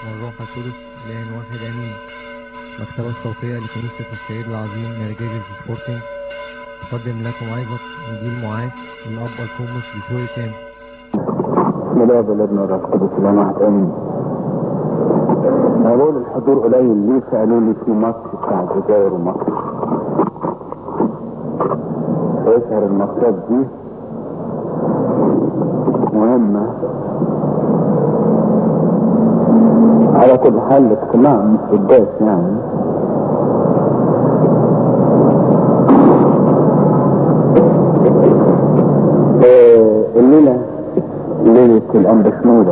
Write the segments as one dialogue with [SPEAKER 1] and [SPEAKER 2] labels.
[SPEAKER 1] والروح القدس إله واحد آمين المكتبة الصوتية لكنيسة السيد العظيم مارجيريز سبورتنج تقدم لكم أيضا إنجيل معاذ من أب الكوموس بشوي كامل
[SPEAKER 2] بسم الله والابن والروح القدس اله واحد امين انا بقول الحضور قليل ليه فقالوا لي في ماتش بتاع الجزائر ومصر فيظهر الماتشات دي مهمة على كل حال الاجتماع مش قداس يعني آه، الليلة ليلة الأنبشنودة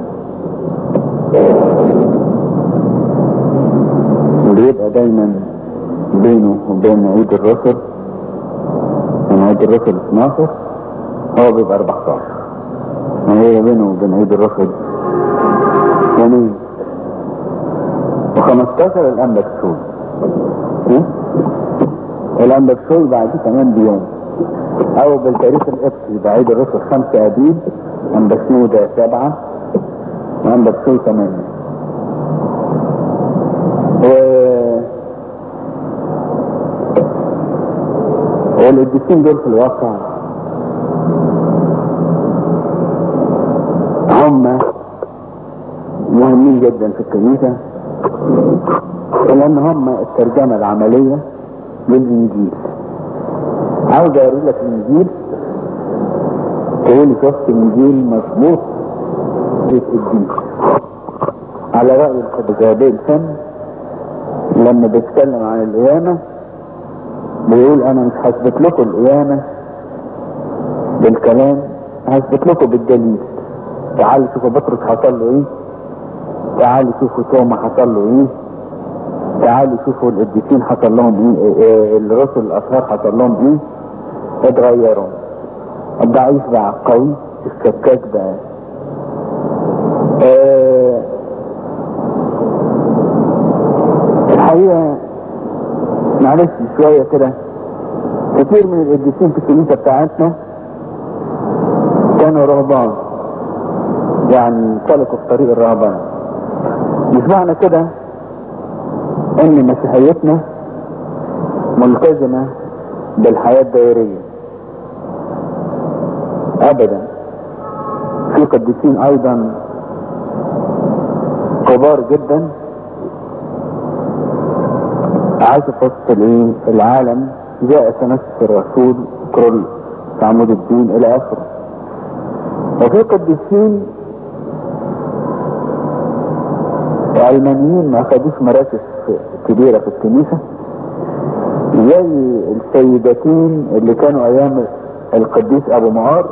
[SPEAKER 2] بيبقى دايما بينه وبين عيد الرسل من عيد الرسل 12 هو بيبقى 14 وهي بينه وبين عيد الرسل يومين و15 الأنبشول الأنبشول بعد كمان بيوم أو بالتاريخ القبطي بعيد الرسل 5 أبيب أنبشنودة سبعة وأنبشول ثمانية و... والقديسين دول في الواقع هم مهمين جدا في الكنيسة لأن هم الترجمة العملية للإنجيل عاوز أوري لك الإنجيل تقولي شفت إنجيل مظبوط الدين على رأي الخبزابي الفن لما بيتكلم عن القيامة بيقول أنا مش هثبت لكم القيامة بالكلام هثبت لكم بالدليل تعالوا شوفوا بطرس حصل له ايه تعالوا شوفوا توما حصل له ايه تعالوا شوفوا القديسين حصل لهم ايه, إيه الرسل الاطهار حصل لهم ايه اتغيروا الضعيف بقى قوي السكاك بقى آه الحقيقة معلش شوية كده كتير من القديسين في الكنيسة بتاعتنا كانوا رهبان يعني سلكوا في طريق الرهبان مش معنى كده ان مسيحيتنا ملتزمة بالحياة الدائرية ابدا في قديسين ايضا كبار جدا عاشوا في وسط الايه العالم جاء تنفس الرسول كرول عمود الدين الى اخره وفي قديسين علمانيين ما خدوش مراكز كبيرة في الكنيسة زي السيدتين اللي كانوا ايام القديس ابو معار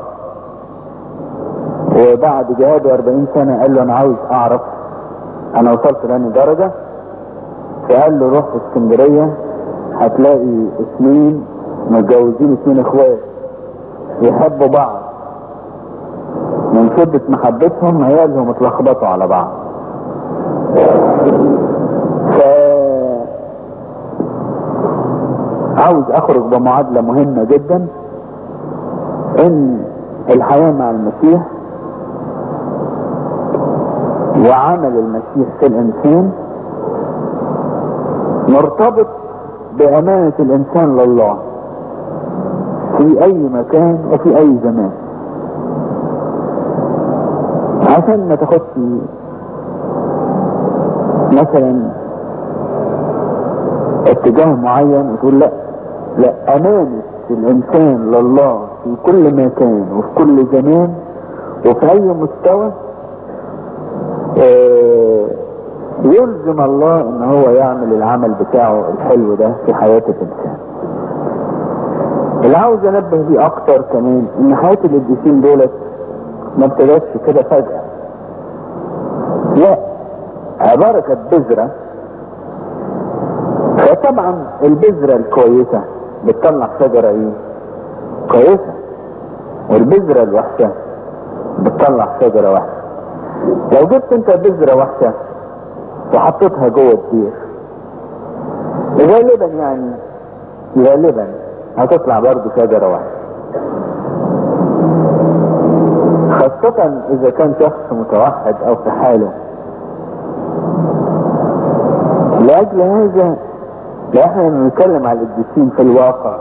[SPEAKER 2] وبعد جهاده 40 سنة قال له انا عاوز اعرف انا وصلت لاني درجة فقال له روح اسكندرية هتلاقي اثنين متجوزين اثنين اخوات يحبوا بعض من شدة محبتهم عيالهم اتلخبطوا على بعض ف عاوز اخرج بمعادلة مهمة جدا ان الحياة مع المسيح وعمل المسيح في الانسان مرتبط بامانة الانسان لله في اي مكان وفي اي زمان عشان ما تاخدش مثلا اتجاه معين وتقول لا لا امانة الانسان لله في كل مكان وفي كل زمان وفي اي مستوى اه يلزم الله ان هو يعمل العمل بتاعه الحلو ده في حياة الانسان اللي عاوز انبه بيه اكتر كمان ان حياة القديسين دولت ما ابتدتش كده فجأة لا عبارة كانت بذرة فطبعا البذرة الكويسة بتطلع شجرة ايه كويسة والبذرة الوحشة بتطلع شجرة وحشة لو جبت انت بذرة وحشة وحطيتها جوه الدير غالبا يعني غالبا هتطلع برضه شجرة وحشة خاصة اذا كان شخص متوحد او في حاله لأجل هذا لا احنا بنتكلم على القديسين في الواقع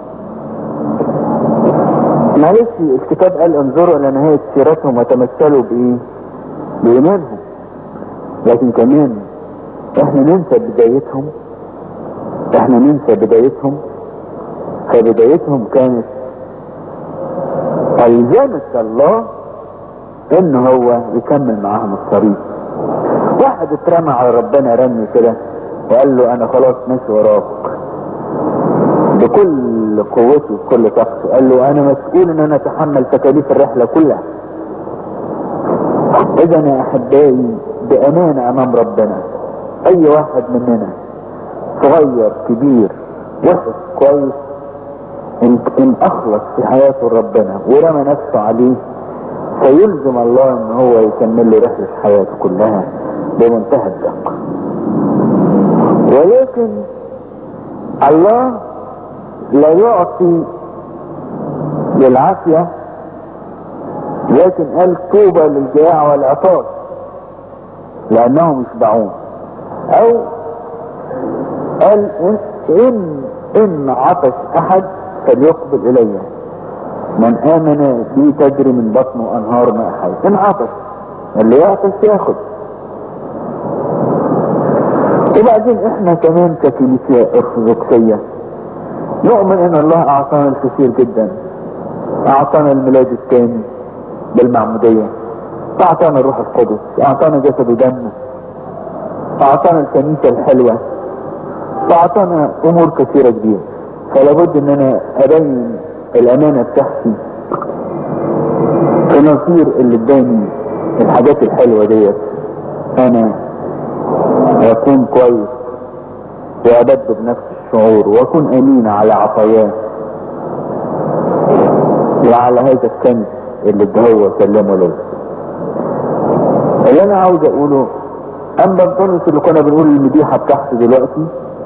[SPEAKER 2] معلش الكتاب قال انظروا الى نهاية سيرتهم وتمثلوا بايه بإيمانهم لكن كمان احنا ننسى بدايتهم احنا ننسى بدايتهم فبدايتهم كانت الزمت الله ان هو يكمل معاهم الطريق واحد اترمى على ربنا رمي كده وقال له انا خلاص ماشي وراك بكل قوته وكل طاقته قال له انا مسؤول ان انا اتحمل تكاليف الرحله كلها اذا يا احبائي بامانه امام ربنا اي واحد مننا صغير كبير وحش كويس ان, إن اخلص في حياته ربنا ورمى نفسه عليه فيلزم الله ان هو يكمل له رحلة حياته كلها بمنتهى الدقة ولكن الله لا يعطي للعافية لكن قال طوبى للجياع والعطاش لانهم يشبعون او قال ان ان, إن عطش احد فليقبل الي من امن بي تجري من بطنه انهار ماء حي ان عطش اللي يعطش ياخد وبعدين احنا كمان ككنيسة ارثوذكسية نؤمن ان الله اعطانا الكثير جدا اعطانا الميلاد الثاني بالمعمودية اعطانا الروح القدس اعطانا جسد ودم اعطانا الكنيسة الحلوة اعطانا امور كثيرة جديدة فلابد ان انا ابين الامانة بتاعتي في نصير اللي اداني الحاجات الحلوة ديت انا اكون كويس وابدد نفس الشعور واكون امين على عطاياه وعلى هذا الكنز اللي هو سلمه لي اللي انا عاوز اقوله اما الطنس اللي كنا بنقول المديحة بتاعته دلوقتي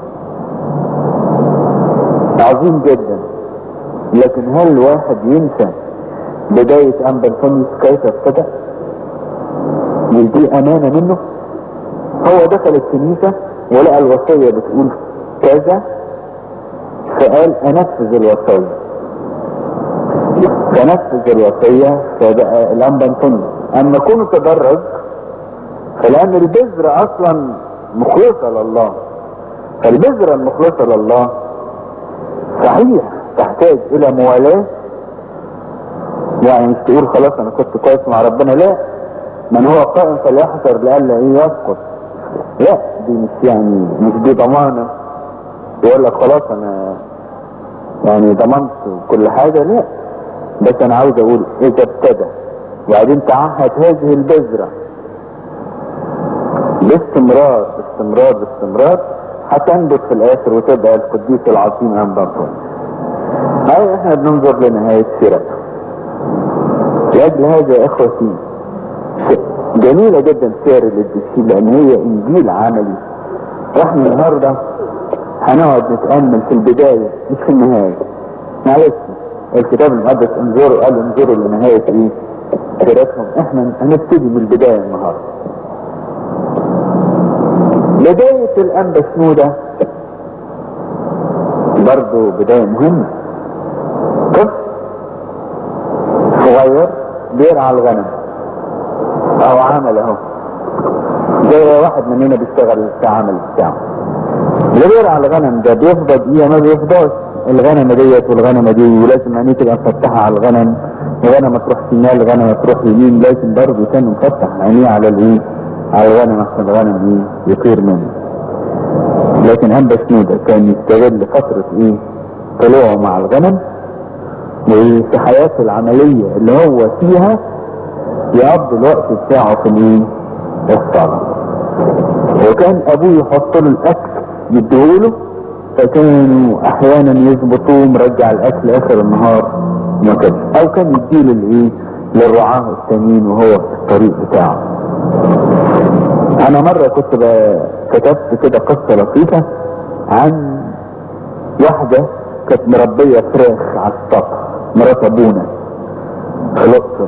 [SPEAKER 2] عظيم جدا لكن هل واحد ينسى بداية أنبا أنطونيوس كيف ابتدأ؟ مش دي أمانة منه؟ هو دخل الكنيسة ولقى الوصية بتقول كذا فقال أنفذ الوصية فنفذ الوصية فبقى الأنبا أنطونيوس أما كونه تدرج فلأن البذرة أصلا مخلصة لله فالبذرة المخلصة لله صحيح تحتاج الى موالاة يعني مش تقول خلاص انا كنت كويس مع ربنا لا من هو قائم فليحذر لئلا ايه يسقط لا دي مش يعني مش دي ضمانة يقول لك خلاص انا يعني ضمنت كل حاجة لا بس انا عاوز اقول اذا ابتدى وبعدين تعهد هذه البذرة باستمرار باستمرار باستمرار هتنبت في الاخر وتبقى القديس العظيم انبا هاي احنا بننظر لنهاية سيرته لاجل هذا يا اخوتي جميلة جدا سير القديسين لان هي انجيل عملي واحنا النهاردة هنقعد نتأمل في البداية مش في النهاية معلش الكتاب المقدس انظروا قال انظروا لنهاية ايه سيرتهم احنا هنبتدي من البداية النهاردة بداية الأنبا سنودة برضو بداية مهمة طفل صغير بيرعى الغنم أو عمل أهو زي واحد مننا بيشتغل في عمل بتاعه اللي بيرعى الغنم ده بيفضى دقيقة ما بيفضاش الغنمة ديت والغنمة دي ولازم عينيه تبقى مفتحة على الغنم الغنمة تروح شمال الغنمة تروح يمين لازم برضه كان مفتح عينيه على الايه على الغنم احسن الغنم ايه يطير منه لكن انبا سنودة كان يستغل فترة ايه طلوعه مع الغنم وفي حياته العملية اللي هو فيها يقضي الوقت بتاعه في الايه الصلاة وكان ابوه يحط له الاكل يديهوله فكانوا احيانا يظبطوه مرجع الاكل اخر النهار وكده او كان يديله الايه للرعاة التانيين وهو في الطريق بتاعه انا مرة كنت كتبت كده قصة لطيفة عن واحدة كانت مربية فراخ على السطح مرات ابونا في الاقصر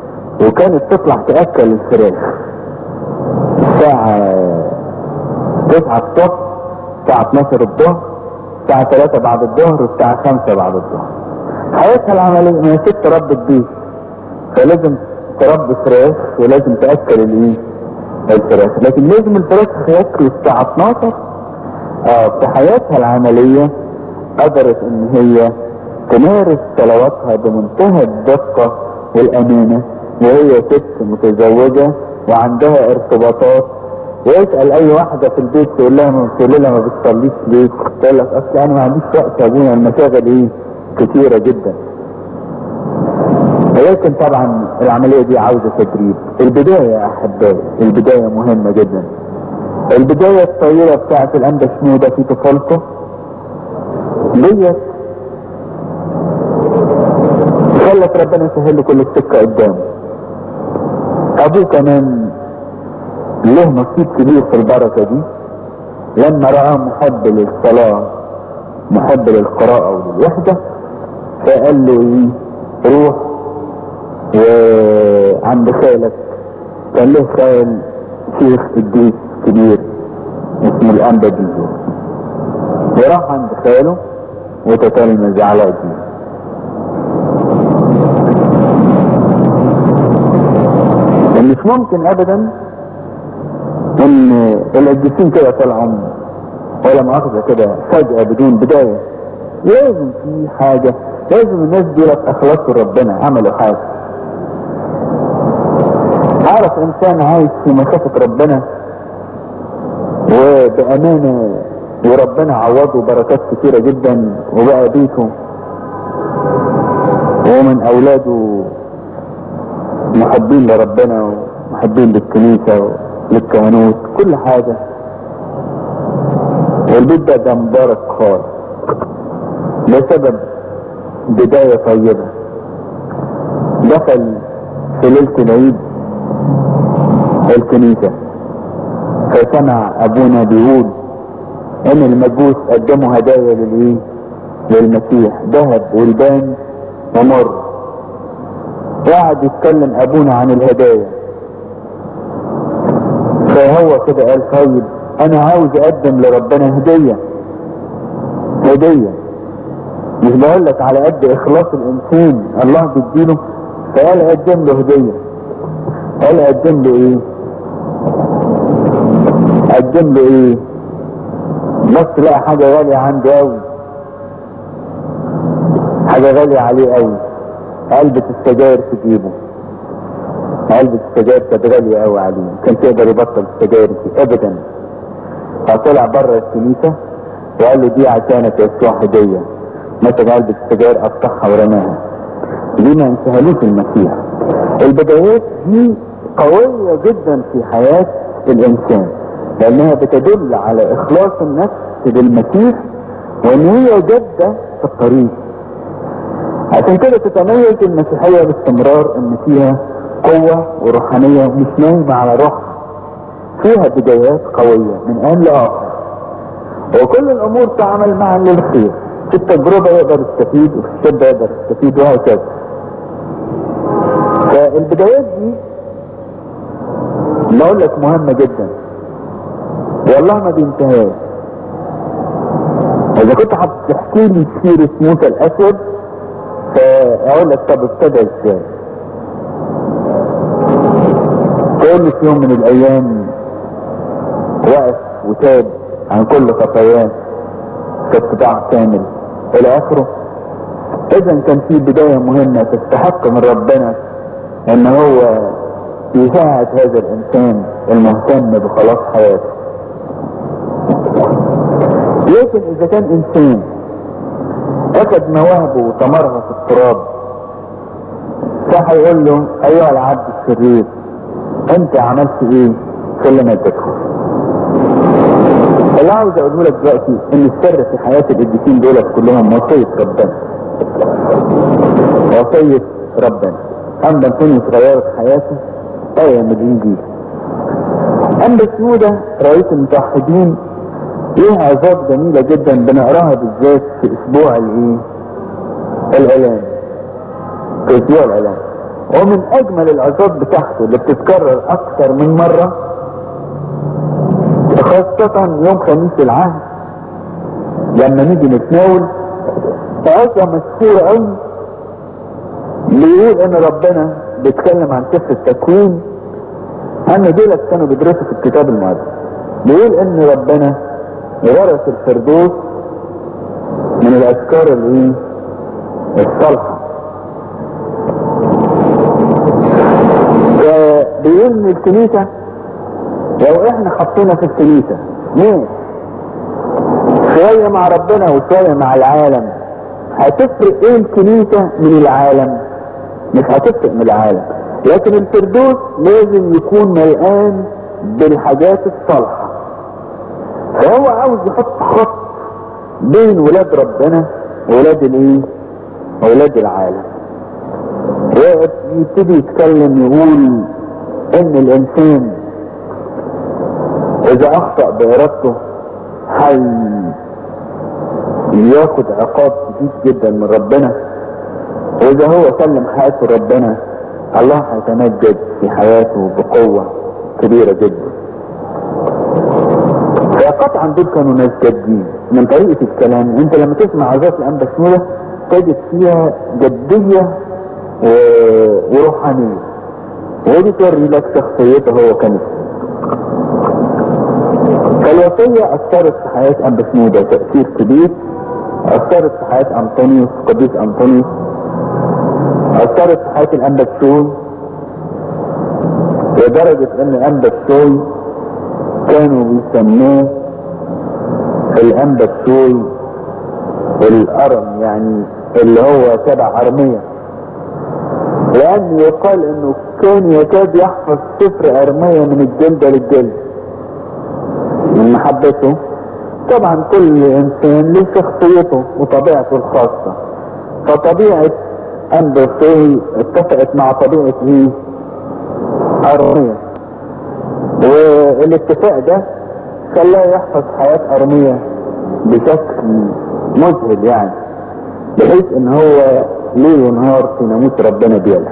[SPEAKER 2] وكانت تطلع تاكل الفراخ الساعة 9 الصبح الساعة 12 الظهر الساعة 3 بعد الظهر والساعة 5 بعد الظهر حياتها العملية ما هي ست ربة بيت فلازم تربي فراخ ولازم تأكل الايه الفراخ لكن لازم الفراخ ياكل الساعة 12 اه في حياتها العملية قدرت ان هي تمارس صلواتها بمنتهى الدقة والامانة وهي ست متزوجة وعندها ارتباطات ويسأل اي واحدة في البيت تقول لها ما تقول لها ما بتصليش ليه تقول لك اصل انا ما عنديش وقت يا ابويا المشاغل ايه كتيرة جدا ولكن طبعا العملية دي عاوزة تدريب البداية يا احبائي البداية مهمة جدا البداية الطويلة بتاعت الانبا شنودة في طفولته ديت خلت ربنا يسهل له كل السكة قدامه ابوه كمان له نصيب كبير في البركة دي لما رأى محب للصلاة محب للقراءة وللوحدة فقال له ايه روح وعند خالك كان له خال شيخ قديس كبير اسمه الانبا ديزو وراح عند خاله وتتلمذ على ايديه مش ممكن ابدا ان القديسين كده طلعوا ولا مؤاخذة كده فجأة بدون بداية لازم في حاجة لازم الناس دولت اخلصوا ربنا عملوا حاجة اعرف انسان عايش في مخافة ربنا وبامانة وربنا عوضه بركات كتيرة جدا وبقى بيته ومن اولاده محبين لربنا ومحبين للكنيسة وللكهنوت كل حاجة والبيت ده ده مبارك خالص لسبب بداية طيبة دخل في ليلة العيد الكنيسة فسمع ابونا بيقول ان المجوس قدموا هدايا للايه للمسيح ذهب والبان ومر وقعد يتكلم ابونا عن الهدايا فهو كده قال طيب انا عاوز اقدم لربنا هدية هدية مش بقول لك على قد اخلاص الانسان الله بيديله فقال اقدم له هدية قال اقدم له ايه اقدم له ايه بس لقى حاجة غالية عنده قوي حاجة غالية عليه قوي علبة السجاير في جيبه علبة السجاير كانت غالية قوي عليه كان يقدر يبطل السجاير دي ابدا فطلع بره الكنيسة وقال له دي عشانك يا يسوع هدية مسك علبة السجاير قطعها ورماها دي ما انسهلوش المسيح البدايات دي قوية جدا في حياة الانسان لانها بتدل على اخلاص النفس للمسيح وان هي جادة في الطريق عشان كده تتميز المسيحية باستمرار ان فيها قوة وروحانية مش نايمة على روح فيها بدايات قوية من آن لآخر وكل الأمور تعمل معا للخير في التجربة يقدر يستفيد وفي الشدة يقدر يستفيد وهكذا فالبدايات دي بقول لك مهمة جدا والله ما بينتهاش إذا كنت هتحكي لي سيرة موسى الأسود فأقول لك طب ابتدى ازاي تقول لي في يوم من الأيام وقف وتاب عن كل خطاياه في اتباع كامل إلى آخره إذا كان في بداية مهمة تستحق من ربنا إن هو يساعد هذا الإنسان المهتم بخلاص حياته لكن إذا كان إنسان أخذ مواهبه وطمرها في التراب فهيقول له أيها العبد الشرير أنت عملت إيه كل ما تدخل اللي عاوز أقوله لك دلوقتي إن السر في حياة القديسين دول كلهم وصية ربنا وصية ربنا أما الدنيا اتغيرت حياته آية من الإنجيل أما سيودة رئيس المتوحدين ليها عظات جميلة جدا بنقراها بالذات في اسبوع الايه الاعلان في اسبوع الاعلان ومن اجمل العظات بتاعته اللي بتتكرر اكتر من مرة خاصة يوم خميس العهد لما نيجي نتناول فعظة مشهورة قوي بيقول ان ربنا بيتكلم عن سفر التكوين ان دولت كانوا بيدرسوا في الكتاب المقدس بيقول ان ربنا ورث الفردوس من الافكار اللي الصالحة بيقول ان الكنيسة لو احنا حطينا في الكنيسة مين شوية مع ربنا وشوية مع العالم هتفرق ايه الكنيسة من العالم مش هتفرق من العالم لكن الفردوس لازم يكون ملقان بالحاجات الصالحة فهو عاوز يحط خط بين ولاد ربنا وولاد الايه وولاد العالم ويبتدي يتكلم يقول ان الانسان اذا اخطأ بارادته حي ياخد عقاب شديد جدا من ربنا واذا هو سلم حياته لربنا الله هيتمجد في حياته بقوة كبيرة جدا فقطعا دول كانوا ناس جادين من طريقة الكلام انت لما تسمع عظات الانبا شنودة تجد فيها جدية و... وروحانية ودي توري لك شخصيته هو كانت فالوصية أثرت في حياة أنبا شنودة تأثير كبير أثرت في حياة أنطونيوس قديس أنطونيوس أثرت في حياة الأنبا شوي لدرجة أن أنبا شوي كانوا بيسموه الأنبا شوي الأرم يعني اللي هو تبع أرمية لأن يقال أنه كان يكاد يحفظ سفر أرمية من الجلد للجلد من محبته طبعا كل انسان له شخصيته وطبيعته الخاصة فطبيعة اندرسوي اتفقت مع طبيعة ايه ارمية والاتفاق ده خلاه يحفظ حياة ارمية بشكل مذهل يعني بحيث ان هو ليل ونهار في ناموس ربنا بيلح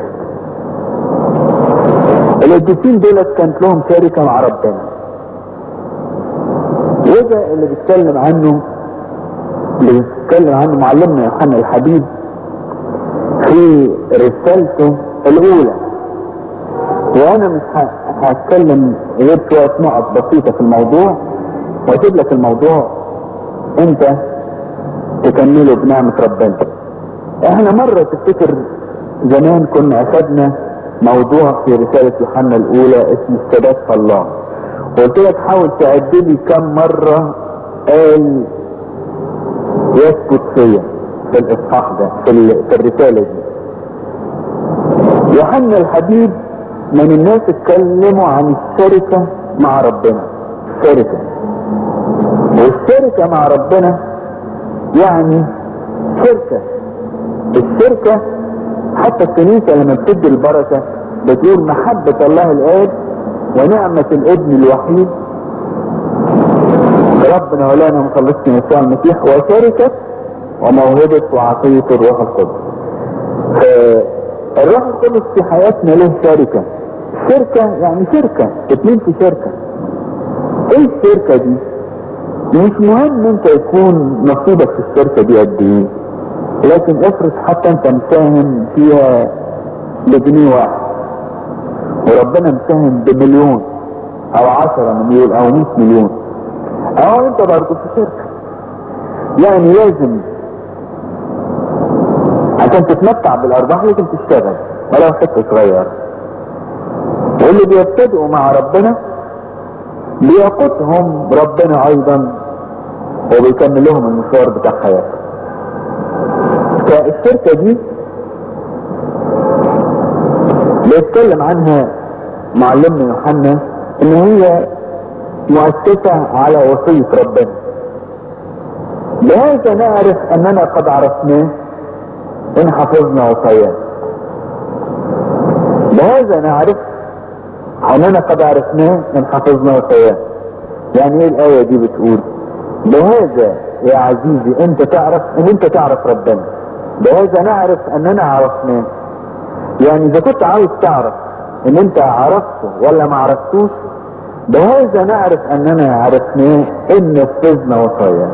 [SPEAKER 2] القديسين دولت كانت لهم شركة مع ربنا وده اللي بيتكلم عنه اللي بيتكلم عنه معلمنا يوحنا الحبيب في رسالته الاولى وانا مش هتكلم غير شويه نقط بسيطه في الموضوع واسيب لك الموضوع انت تكمله بنعمه ربنا احنا مره تفتكر زمان كنا اخدنا موضوع في رساله يوحنا الاولى اسمه الثبات في الله قلت لك حاول تعد لي كم مرة قال يثبت فيا في الاصحاح ده في, في الرسالة دي يوحنا الحبيب من الناس اتكلموا عن الشركة مع ربنا الشركة والشركة مع ربنا يعني شركة الشركة حتى الكنيسة لما بتدي البركة بتقول محبة الله الآب ونعمة الابن الوحيد ربنا ولانا مخلصنا يسوع المسيح وشركة وموهبة وعطية الروح القدس الروح القدس في حياتنا له شركة شركة يعني شركة اتنين في شركة ايه الشركة دي مش مهم انت يكون نصيبك في الشركة دي قد ايه لكن افرض حتى انت مساهم فيها بجنيه واحد وربنا مساهم بمليون او عشرة مليون او مئة مليون او انت برضه في شركة يعني لازم عشان تتمتع بالارباح لازم تشتغل ولو حتة صغيرة واللي بيبتدئوا مع ربنا بيقودهم ربنا ايضا وبيكمل لهم المشوار بتاع حياتهم فالشركة دي بيتكلم عنها معلمنا يوحنا ان هي مؤسسة على وصية ربنا بهذا نعرف اننا قد عرفناه ان حفظنا وصاياه بهذا نعرف اننا قد عرفناه ان حفظنا وصاياه يعني ايه الاية دي بتقول بهذا يا عزيزي انت تعرف ان انت تعرف ربنا بهذا نعرف اننا عرفناه يعني اذا كنت عاوز تعرف ان انت عرفته ولا ما عرفتوش بهذا نعرف اننا عرفنا ان نفذنا وصايا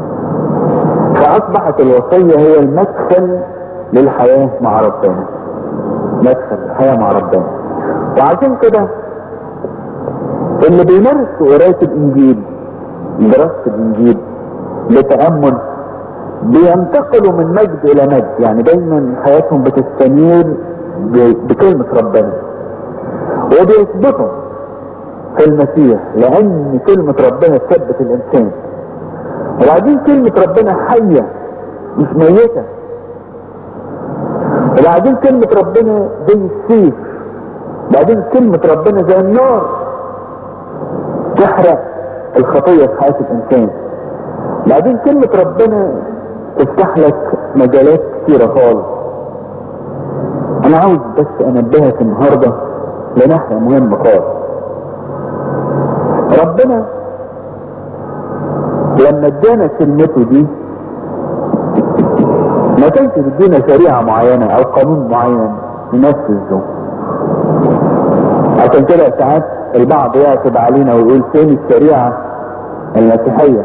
[SPEAKER 2] فاصبحت الوصية هي المدخل للحياة مع ربنا مدخل الحياة مع ربنا وعشان كده اللي بيمارس قراية الانجيل دراسة الانجيل بتأمل بينتقلوا من مجد الى مجد يعني دايما حياتهم بتستنير بكلمة ربنا وبيثبتوا في المسيح لان كلمة ربنا تثبت الانسان وبعدين كلمة ربنا حية مش ميتة وبعدين كلمة ربنا زي السيف بعدين كلمة ربنا زي النار تحرق الخطية في حياة الانسان بعدين كلمة ربنا تفتح لك مجالات كتيرة خالص انا عاوز بس انبهك النهاردة لناحية مهمة خالص ربنا لما ادانا كلمته دي ما كانش بيدينا شريعة معينة او قانون معين ننفذه عشان كده ساعات البعض يعتب علينا ويقول فين الشريعة المسيحية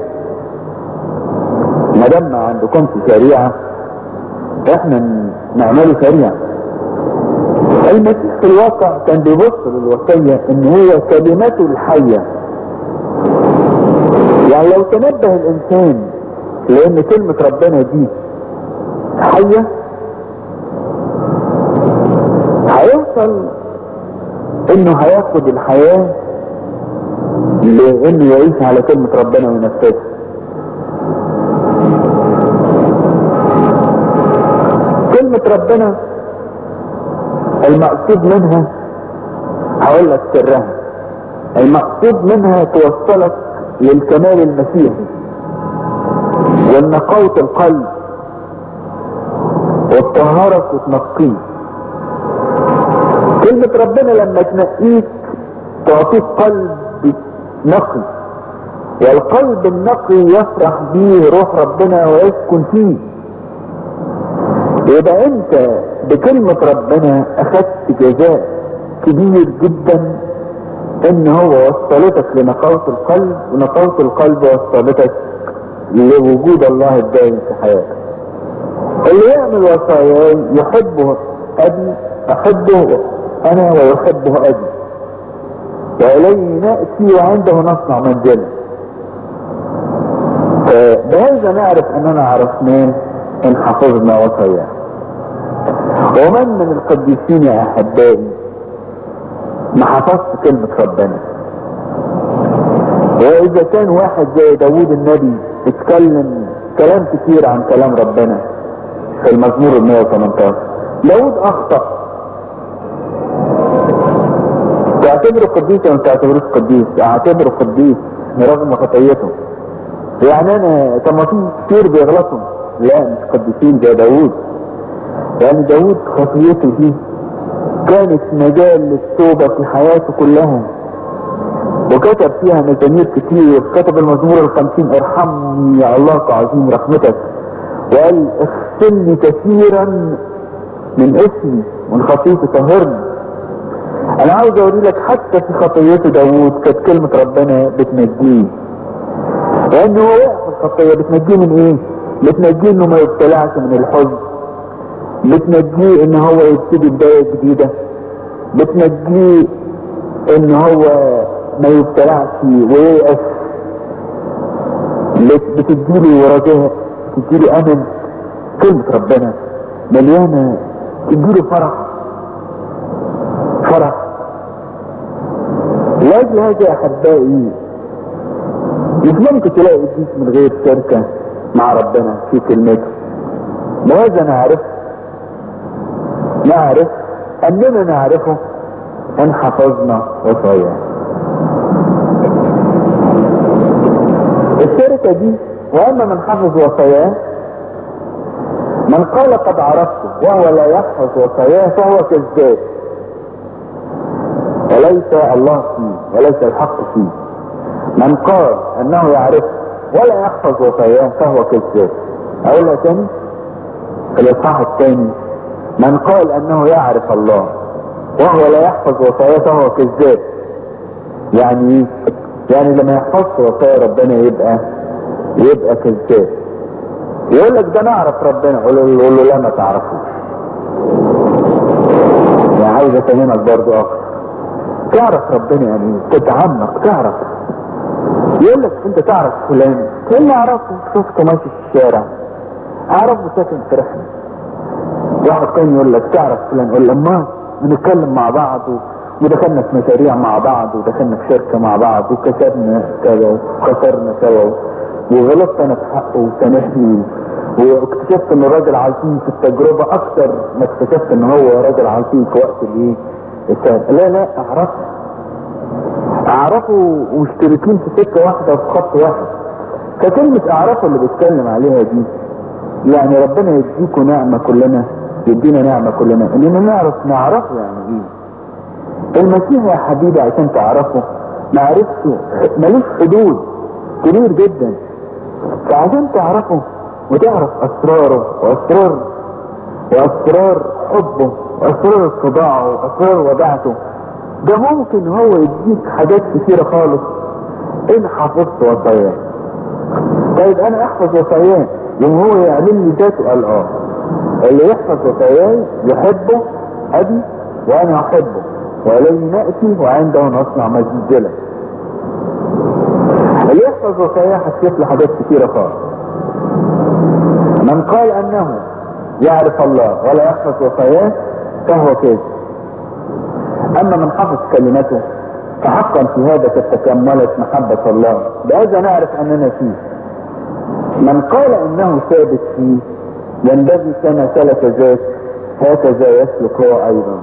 [SPEAKER 2] ما دام ما عندكمش شريعة احنا نعمله شريعة المسيح في الواقع كان بيبص للوصية ان هي كلمته الحية يعني لو تنبه الانسان لان كلمة ربنا دي حية هيوصل انه هياخد الحياة لانه يعيش على كلمة ربنا وينفذها كلمة ربنا المقصود منها هقول لك سرها المقصود منها توصلك للكمال المسيحي والنقاوة القلب وتطهرك وتنقيك كلمة ربنا لما تنقيك تعطيك قلب نقي والقلب النقي يفرح به روح ربنا ويسكن فيه يبقى انت بكلمة ربنا اخدت جزاء كبير جدا ان هو وصلتك لنقاوة القلب ونقاوة القلب وصلتك لوجود الله الدائم في حياتك اللي يعمل وصاياي يحبه ابي احبه انا ويحبه ابي واليه ناتي وعنده نصنع منزلا فبهذا نعرف اننا عرفناه ان حفظنا وصاياه ومن من القديسين يا احبائي ما حفظت كلمة ربنا واذا كان واحد زي داوود النبي اتكلم كلام كتير عن كلام ربنا في المزمور ال 118 داوود اخطأ تعتبره قديس ولا ما تعتبروش قديس اعتبره قديس رغم خطيته يعني انا طب ما في كتير بيغلطوا لا مش قديسين زي داوود يعني داوود خطيته دي كانت مجال للتوبة في حياته كلها وكتب فيها مزامير كتير كتب المزمور الخمسين ارحمني يا الله كعظيم رحمتك وقال اغسلني كثيرا من اسمي من خطيتي طهرني انا عاوز اوري لك حتى في خطيته داوود كانت كلمة ربنا بتنجيه لانه هو وقع في الخطية بتنجيه من ايه بتنجيه انه ما يبتلعش من الحزن بتنجيه ان هو يبتدي بداية جديدة بتنجيه ان هو ما يبتلعش وييأس بتديله رجاء بتديله امل كلمة ربنا مليانة تديله فرح فرح لاجل هذا يا احبائي مش ممكن تلاقي قديس من غير شركة مع ربنا في كلمته لهذا نعرف نعرف اننا نعرفه ان حفظنا وصاياه الشركة دي واما من حفظ وصاياه من قال قد عرفته وهو لا يحفظ وصاياه فهو كذاب وليس الله فيه وليس الحق فيه من قال انه يعرفه ولا يحفظ وصاياه فهو كذاب اقولها تاني في الاصحاح الثاني من قال انه يعرف الله وهو لا يحفظ وصاياه فهو كذاب يعني ايه يعني لما يحفظش وصايا ربنا يبقى يبقى كذاب يقول لك ده نعرف ربنا قول له قول له لا ما تعرفوش يعني عايز افهمك برضو اكتر تعرف ربنا يعني إيه؟ تتعمق تعرف يقول لك انت تعرف فلان تقول له اعرفه شفته ماشي في الشارع اعرفه ساكن في رحله واحد تاني يقول لك تعرف فلان يقول له ما بنتكلم مع بعض و- ودخلنا في مشاريع مع بعض ودخلنا في شركة مع بعض وكسبنا كذا وخسرنا كذا وغلطت انا في حقه وسامحني واكتشفت ان الراجل عظيم في التجربة اكتر ما اكتشفت ان هو راجل عظيم في وقت الايه الثاني لا لا اعرفه اعرفه مشتركين في سكة واحدة وفي خط واحد فكلمة اعرفه اللي بيتكلم عليها دي يعني ربنا يديكوا نعمة كلنا يدينا نعمة كلنا اننا نعرف نعرفه يعني ايه المسيح يا حبيبي عشان تعرفه معرفته ملوش حدود كبير جدا فعشان تعرفه وتعرف اسراره واسرار واسرار حبه واسرار اتباعه واسرار وداعته ده ممكن هو يديك حاجات كتيرة خالص ان حفظت وصاياه طيب انا احفظ وصاياه يوم هو يعمل لي ذاته قال اه اللي يحفظ وصاياي يحبه ابي وانا احبه واليه ناتي وعنده نصنع مسجدا اللي يحفظ وصاياه هتشوف له حاجات كتيره خالص من قال انه يعرف الله ولا يحفظ وصاياه فهو كاذب اما من حفظ كلمته فحقا في هذا قد تكملت محبة الله بهذا نعرف اننا فيه من قال انه ثابت فيه ينبغي كما سلك ذاك هكذا يسلك هو ايضا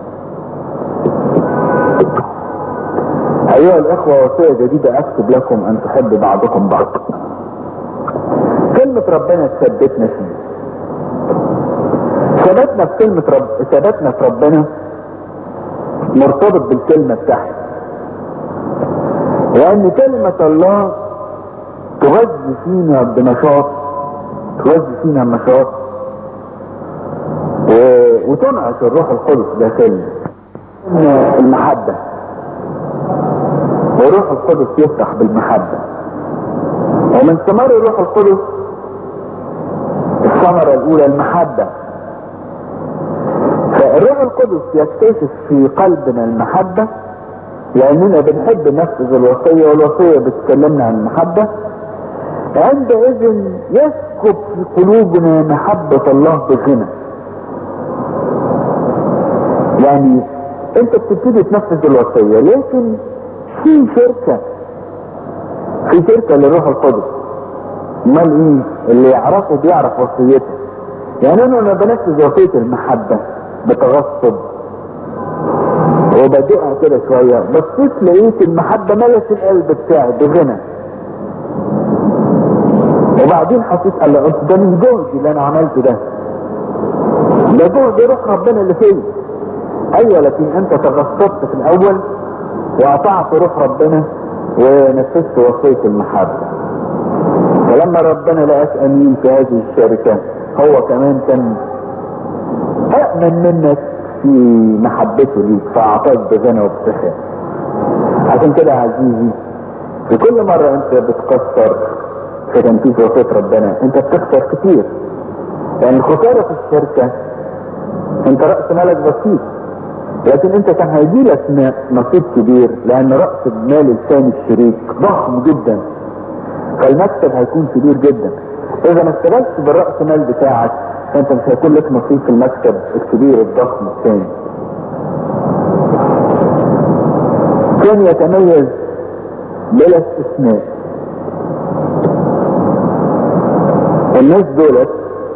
[SPEAKER 2] ايها الاخوة وصية جديدة اكتب لكم ان تحبوا بعضكم بعض كلمة ربنا ثبتنا فيه ثبتنا في كلمة رب ثبتنا في ربنا مرتبط بالكلمة بتاعته لأن كلمة الله تغذي فينا بنشاط تغذي فينا النشاط و... وتنعش الروح القدس داخلنا المحبة وروح القدس يفرح بالمحبة ومن ثمار الروح القدس الثمرة الأولى المحبة فالروح القدس يكتشف في قلبنا المحبة لأننا بنحب ننفذ الوصية والوصية بتكلمنا عن المحبة عندئذ يسكب في قلوبنا محبة الله بغنى يعني انت بتبتدي تنفذ الوصية لكن في شركة في شركة للروح القدس امال ايه اللي يعرفه بيعرف وصيته يعني انا لما بنفذ وصية المحبة بتغصب وبدئها كده شوية بصيت لقيت المحبة ملت القلب بتاعي بغنى وبعدين حسيت قال له ده من جهدي اللي انا عملته ده ده جهد روح ربنا اللي فيا ايوه لكن انت تغصبت في الاول واطعت روح ربنا ونفذت وصية المحبة فلما ربنا لقاك امين في هذه الشركة هو كمان كان أأمن منك في محبته ليك فأعطاك بغنى وبسخاء عشان كده يا عزيزي في كل مرة أنت بتكسر في تنفيذ وصية ربنا أنت بتخسر كتير يعني الخسارة في الشركة أنت رأس مالك بسيط لكن أنت كان هيجيلك نصيب كبير لأن رأس المال الثاني الشريك ضخم جدا فالمكسب هيكون كبير جدا إذا ما اشتغلتش بالرأس مال بتاعك فانت مش هيكون لك نصيب في المكسب الكبير الضخم الثاني كان يتميز بلا استثناء الناس دولت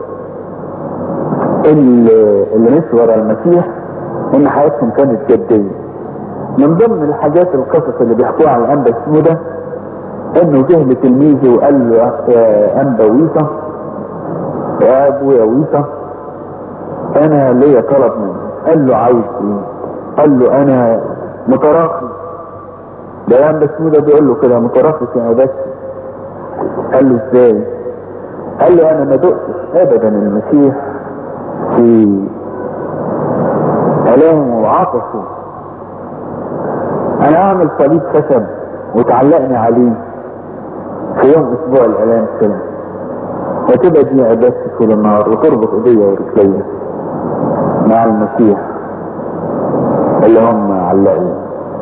[SPEAKER 2] اللي, اللي مشوا ورا المسيح ان حياتهم كانت جدية من ضمن الحاجات القصص اللي بيحكوها على الانبا السودة انه جه لتلميذه وقال له يا انبا ويصة يا ابويا ويصة انا ليا طلب منك قال له عايز ايه قال له انا متراخي ده يا انبا السودة بيقول له كده متراخي يا بس قال له ازاي قال له انا ما دقتش ابدا المسيح في الامه وعطشه انا اعمل صليب خشب وتعلقني عليه في يوم اسبوع الالام كده وتبقى دي عبادتي طول النهار وتربط ايديا ورجليا مع المسيح اللي هم علقوه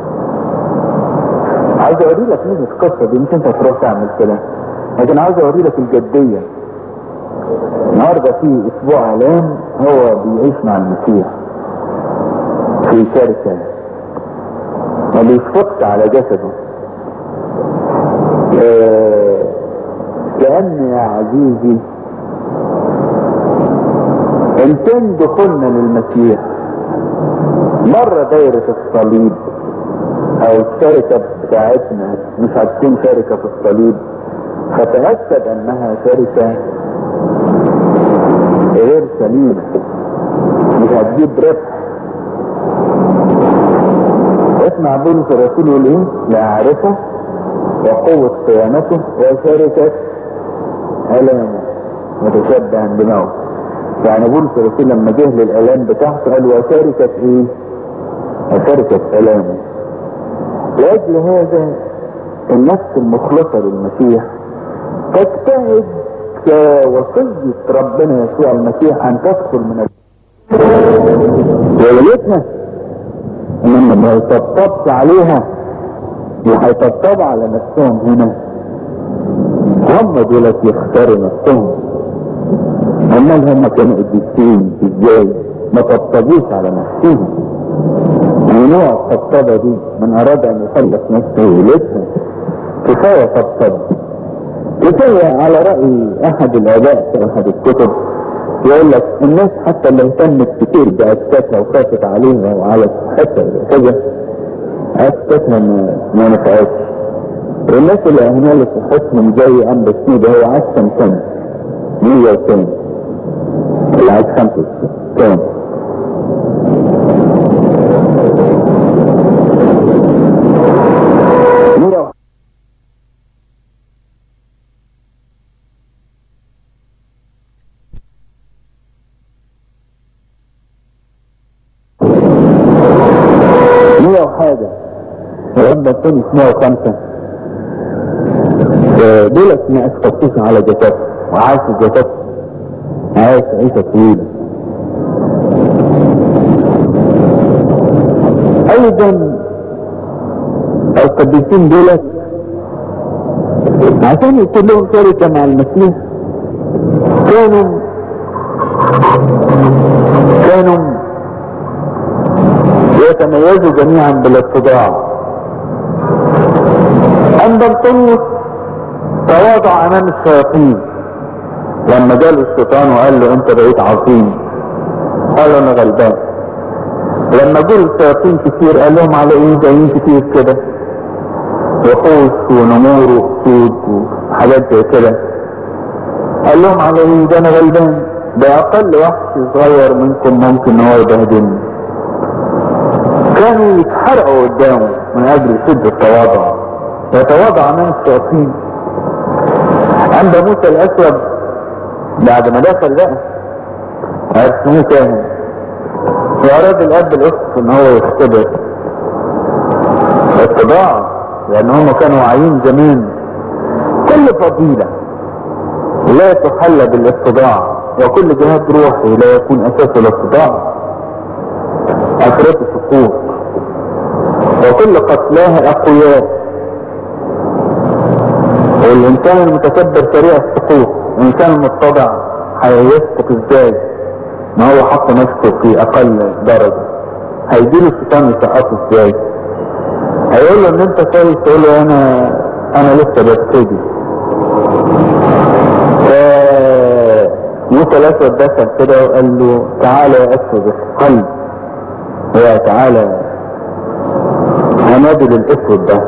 [SPEAKER 2] عايز اوري لك مين القصه دي مش انت تروح تعمل كده لكن عايز اوري لك الجديه النهارده في اسبوع الام هو بيعيش مع المسيح في شركه ما بيشفقش على جسده آه، لان يا عزيزي ان كان دخولنا للمسيح مرة دايرة الصليب او الشركة بتاعتنا مش هتكون شركة في الصليب فتأكد انها شركة غير سليمة مش هتجيب ربح اسمع بولس الرسول يقول ايه لأعرفه وقوة قيامته وشركة ألامه متشبها بموت يعني بولس الرسول لما جه للآلام بتاعته قال وشركة ايه وشركة ألامه لأجل هذا النفس المخلصة للمسيح تجتهد كوصية ربنا يسوع المسيح أن تدخل من وليتنا انما ما يطبطبش عليها وهيطبطبوا على نفسهم هنا هم دولت يختاروا نفسهم امال هم كانوا قديسين ازاي ما طبطبوش على نفسهم ممنوع الطبطبه دي من اراد ان يخلص نفسه ويلتها كفايه طبطبه كفايه على راي احد الاباء في احد الكتب يقول لك الناس حتى اللي اهتمت كتير بأسكتها وخافت عليها وعلى صحتها وكذا أسكتها ما, ما نفعتش والناس اللي أهملت صحتهم زي أمر سنود هو عاش كام سنة 100 وكام اللي عاش خمسة كام مية مية وحاجة وربنا الثاني في مية وخمسة دولت ما اسقطوش على جسد وعاش جسد عاش عيشة طويلة ايضا القديسين دولت عشان يكون لهم شركة مع المسيح كانوا كانوا يتميزوا جميعا بالاتضاع أما الطيب تواضع أمام الشياطين لما جاله الشيطان وقال له أنت بقيت عظيم قال أنا غلبان لما جاله الشياطين كتير قال لهم على إيه جايين كتير كده وحوش ونمور وأسود وحاجات زي كده قال لهم على إيه ده أنا غلبان ده أقل وحش صغير منكم ممكن إن هو يبهدلني كانوا يتحرقوا قدامه من اجل شدة التواضع يتواضع امام الشياطين عند موسى الاسود بعد ما دخل بقى وعرفوه كاهن واراد الاب الاسقف ان هو يختبر اتباع لان هم كانوا واعيين زمان كل فضيلة لا تحل بالاتباع وكل جهاد روحي لا يكون اساس الاتباع اخرته سقوط وكل قتلاها اقوياء والانسان المتكبر سريع السقوط الانسان المتضع هيسقط ازاي ما هو حط نفسه في اقل درجة هيجيله الشيطان يسقطه ازاي هيقول له ان انت كويس تقول له انا انا لسه ببتدي موسى الاسود دخل كده وقال له تعالى يا اسود القلب يا تعالى هنادي للاسود ده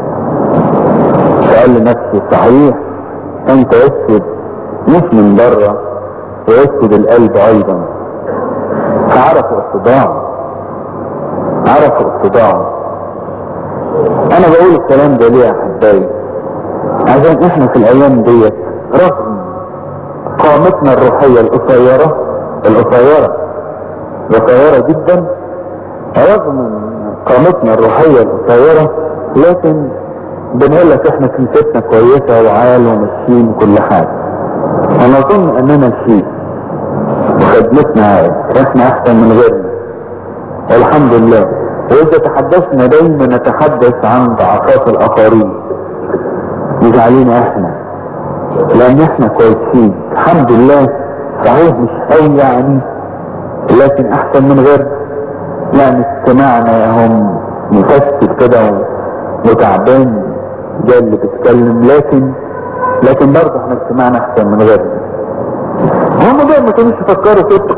[SPEAKER 2] فقال لنفسه صحيح انت اسود مش من بره واسود القلب ايضا فعرفوا اتضاعه عرفوا اتضاعه انا بقول الكلام ده ليه يا احبائي عشان احنا في الايام ديت رغم قامتنا الروحية القصيرة القصيرة قصيرة جدا رغم قامتنا الروحية القصيرة لكن بنقول لك احنا كنيستنا كويسة وعال وماشيين كل حاجة انا اظن اننا نشيل وخدمتنا عال احنا احسن من غيرنا والحمد لله واذا تحدثنا دايما نتحدث عن ضعفات الاخرين مش علينا احنا لان احنا كويسين الحمد لله صحيح مش قوي يعني لكن احسن من غيرنا يعني استماعنا هم مفسد كده وتعبان ده اللي بيتكلم لكن لكن برضه احنا استماعنا احسن من غيرنا هم دول ما كانوش يفكروا كده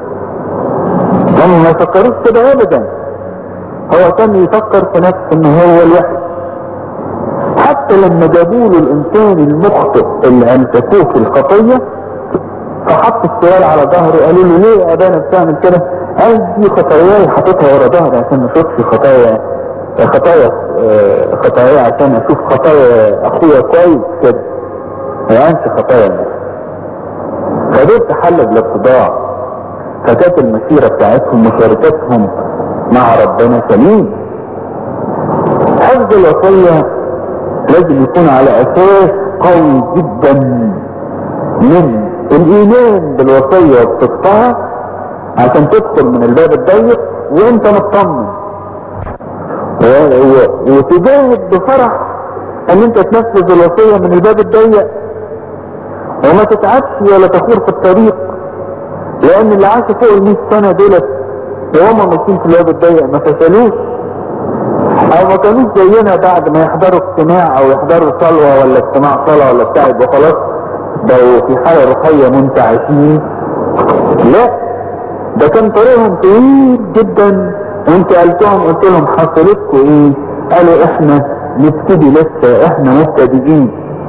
[SPEAKER 2] هم ما يفكروش كده ابدا هو كان يفكر في نفسه ان هو الوحيد حتى لما جابوا له الانسان المخطئ اللي امسكوه في الخطيه فحط السؤال على ظهره قالوا له ليه يا ابانا بتعمل كده؟ قال دي خطاياي حاططها ورا ظهري عشان ما اشوفش خطايا خطايا آه، خطايا عشان اشوف خطايا اخويا كويس كده ما انسى خطايا الناس فدول تحلل الاتضاع فكانت المسيرة بتاعتهم مشاركتهم مع ربنا سليم حفظ الوصية لازم يكون على اساس قوي جدا من الايمان بالوصية وبصدقها عشان تدخل من الباب الضيق وانت مطمن و- و- وتجاهد بفرح ان انت تنفذ الوصية من الباب الضيق وما تتعبش ولا تخور في الطريق لان اللي عاشوا فوق ال 100 سنة دولت وهم ماشيين في الباب الضيق ما فشلوش او ما كانوش زينا بعد ما يحضروا اجتماع او يحضروا صلوة ولا اجتماع صلاة ولا بتاع يبقى خلاص بقوا في حالة روحية منتعشين لا ده كان طريقهم طويل جدا وانت قلتهم قلت لهم حصلتكم ايه قالوا احنا نبتدي لسه احنا مبتدئين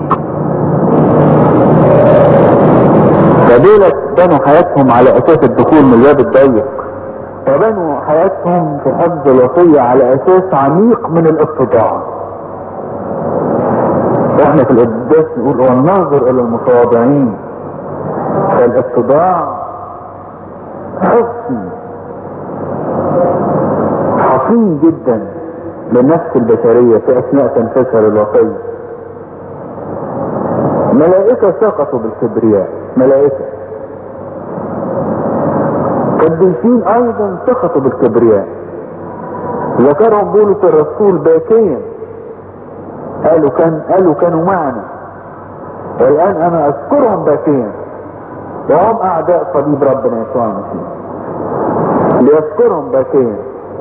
[SPEAKER 2] فدولت بنوا حياتهم على اساس الدخول من الباب الضيق وبنوا حياتهم في حفظ الوصية على اساس عميق من الاتضاع احنا في القداس نقول والناظر الى المتواضعين فالاتضاع حسن حصين جدا للنفس البشرية في اثناء تنفيذها للوصية ملائكة سقطوا بالكبرياء ملائكة قديسين ايضا سقطوا بالكبرياء ذكرهم بولس الرسول باكيا قالوا كان قالوا كانوا معنا والان انا اذكرهم باكيا وهم اعداء صليب ربنا يسوع المسيح ليذكرهم باكيا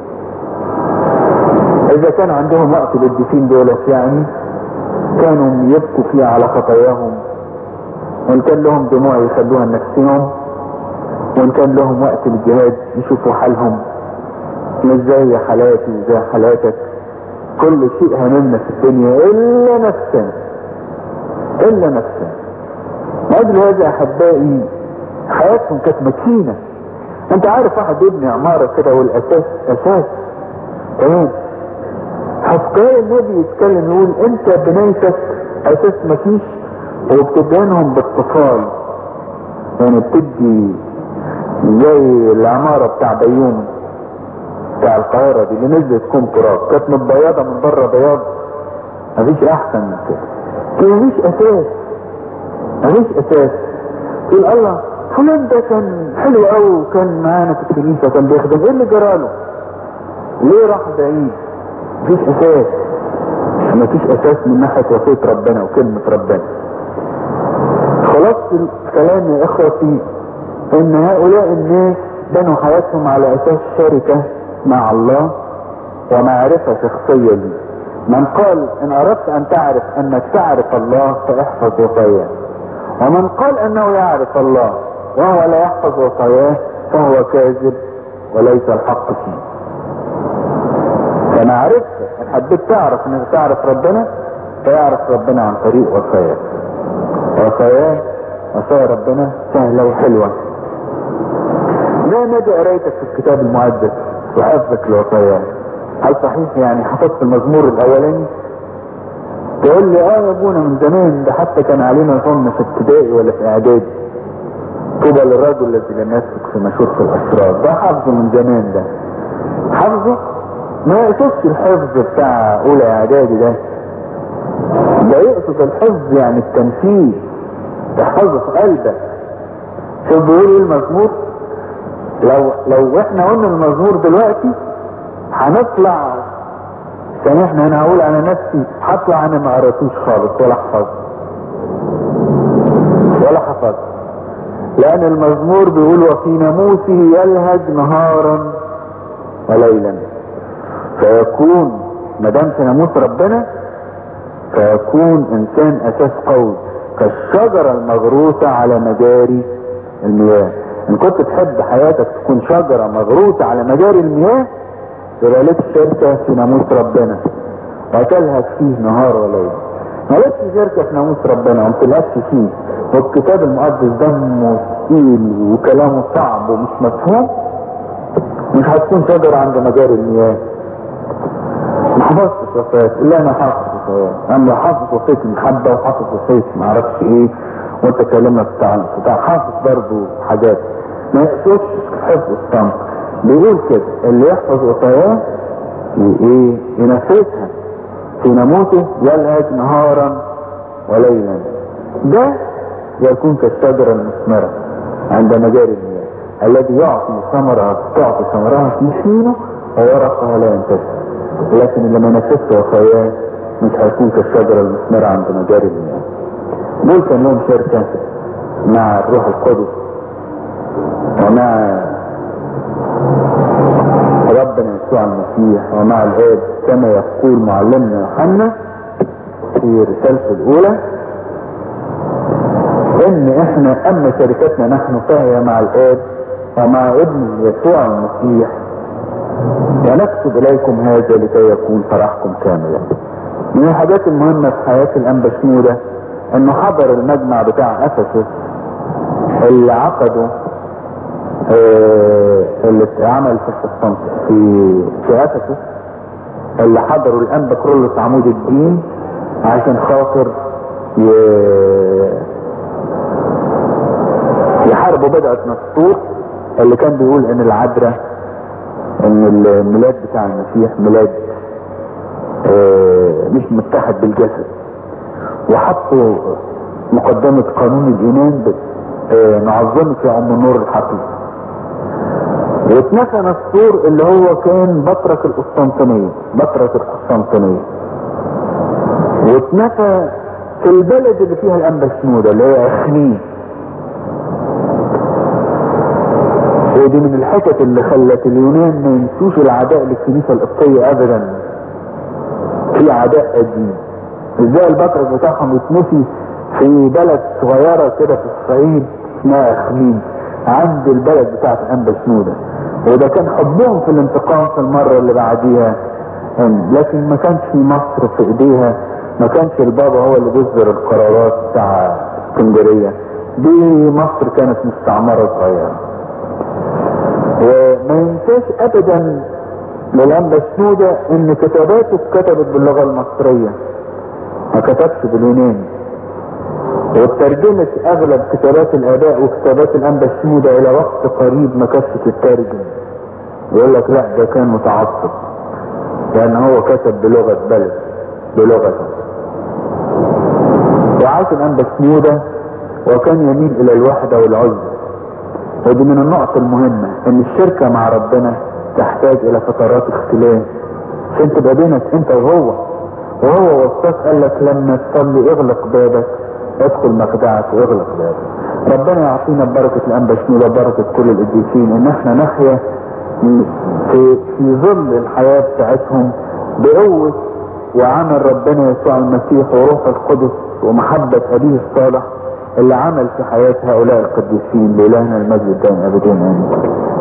[SPEAKER 2] اذا كان عندهم وقت للدفين دولت يعني كانوا يبكوا فيه على خطاياهم وان كان لهم دموع يخلوها لنفسهم وان كان لهم وقت للجهاد يشوفوا حالهم مش زي حالاتي وزي حالاتك كل شيء هممنا في الدنيا الا نفسنا الا نفسنا لاجل هذا احبائي حياتهم كانت متينه انت عارف واحد يبني عماره كده والاساس اساس تمام حسقيال النبي يتكلم يقول انت بنيتك اساس مفيش وبتدهنهم باتصال يعني بتدي زي العمارة بتاع بيوم بتاع القاهرة دي اللي نزلت كوم تراب كانت متبيضة من بره بياض مفيش احسن من كده كده مفيش اساس مفيش اساس تقول الله فلان ده كان حلو قوي وكان معانا في الكنيسة وكان بيخدم ايه اللي جراله ليه راح بعيد مفيش اساس مفيش اساس من ناحية وصية ربنا وكلمة ربنا خلاصة الكلام يا اخوتي ان هؤلاء الناس بنوا حياتهم على اساس شركة مع الله ومعرفة شخصية لي من قال ان اردت ان تعرف انك تعرف الله فاحفظ وصاياه ومن قال انه يعرف الله وهو لا يحفظ وصاياه فهو كاذب وليس الحق فيه فمعرفة ان حبيت تعرف انك تعرف ربنا فيعرف ربنا عن طريق وصاياه وصاياه وصايا ربنا سهلة وحلوة ما مدى قرايتك في الكتاب المقدس وحفظك لوصاياه هل صحيح يعني حفظت المزمور الاولاني تقول لي اه يا ابونا من زمان ده حتى كان علينا ظن في ابتدائي ولا في اعدادي طوبى للرجل الذي لم يسلك في مشورة الاسرار ده حفظه من زمان ده حفظه ما يقصدش الحفظ بتاع اولى اعدادي ده ده يقصد الحفظ يعني التنفيذ تحفظه في قلبك شوف بيقول ايه المزمور لو لو احنا قلنا المزمور دلوقتي هنطلع سامحني انا هقول على نفسي هطلع انا ما قريتوش خالص ولا حفظت ولا حفظت لان المزمور بيقول وفي ناموسه يلهج نهارا وليلا فيكون ما دام في ناموس ربنا فيكون انسان اساس قوي كالشجره المغروسه على مجاري المياه ان كنت تحب حياتك تكون شجره مغروسه على مجاري المياه يبقى لك شركه في ناموس ربنا وتلهج فيه نهار وليل مالكش شركه في ناموس ربنا وما تلهجش فيه والكتاب المقدس دمه تقيل وكلامه صعب ومش مفهوم مش هتكون شجره عند مجاري المياه ما حفظتش وصيات الا انا حافظ وصيات انا لا حافظ وصيه المحبه وحافظ وصيه ما اعرفش ايه وانت كلامك بتاع بتاع حافظ برضه حاجات ما يقصدش حفظ الصمت بيقول كده اللي يحفظ وصاياه ايه ينفذها في ناموسه يلهج نهارا وليلا ده يكون كالشجره المثمره عند مجاري المياه الذي يعطي ثمرها تعطي ثمرها في حينه وورقها لا ينتهي لكن اللي ما نفذش وصاياه مش هيكون كالشجره المثمره عند مجاري المياه دول كان لهم شركه مع الروح القدس ومع ربنا يسوع المسيح ومع الاب كما يقول معلمنا يوحنا في رسالته الاولى ان احنا اما شركتنا نحن فهي مع الاب ومع ابن يسوع المسيح ونكتب اليكم هذا لكي يكون فرحكم كاملا من الحاجات المهمة في حياة الانبا شنودة انه حضر المجمع بتاع افسس اللي عقده آه اللي اتعمل في القسطنط في في افسس اللي حضروا الانبا كرولوس عمود الدين عشان خاطر ي... يحاربوا بدعة نسطور اللي كان بيقول ان العذراء ان الميلاد بتاع المسيح ميلاد آه مش متحد بالجسد وحطوا مقدمة قانون الإيمان آه نعظمك يا أم النور الحقيقي واتنفى نسطور اللي هو كان بطرك القسطنطينية بطرك القسطنطينية واتنفى في البلد اللي فيها الأنبا شنودة اللي هي أخنين ودي من الحتت اللي خلت اليونان ما ينسوش العداء للكنيسة القبطية أبدا في عداء قديم ازاي البطرك بتاعهم يتنسي في بلد صغيرة كده في الصعيد اسمها اخمين عند البلد بتاعت انبا شنودة وده كان حبهم في الانتقام في المرة اللي بعديها لكن ما كانش في مصر في ايديها ما كانش البابا هو اللي بيصدر القرارات بتاع اسكندرية دي مصر كانت مستعمرة صغيرة وما ينساش ابدا للانبا شنودة ان كتاباته اتكتبت باللغة المصرية ما كتبش باليوناني وترجمت اغلب كتابات الاباء وكتابات الانبا الشهودة الى وقت قريب ما كانتش تترجم يقول لك لا ده كان متعصب لان هو كتب بلغة بلد بلغته وعاش الانبا الشهودة وكان يميل الى الوحدة والعزلة ودي من النقط المهمة ان الشركة مع ربنا تحتاج الى فترات اختلاف عشان تبقى بينك انت وهو وهو وصاك قال لك لما تصلي اغلق بابك ادخل مخدعك واغلق بابك ربنا يعطينا ببركة الانبا شنودة بركة كل القديسين ان احنا نحيا في في ظل الحياة بتاعتهم بقوة وعمل ربنا يسوع المسيح وروح القدس ومحبة ابيه الصالح اللي عمل في حياة هؤلاء القديسين لإلهنا المجد الدائم ابدا امين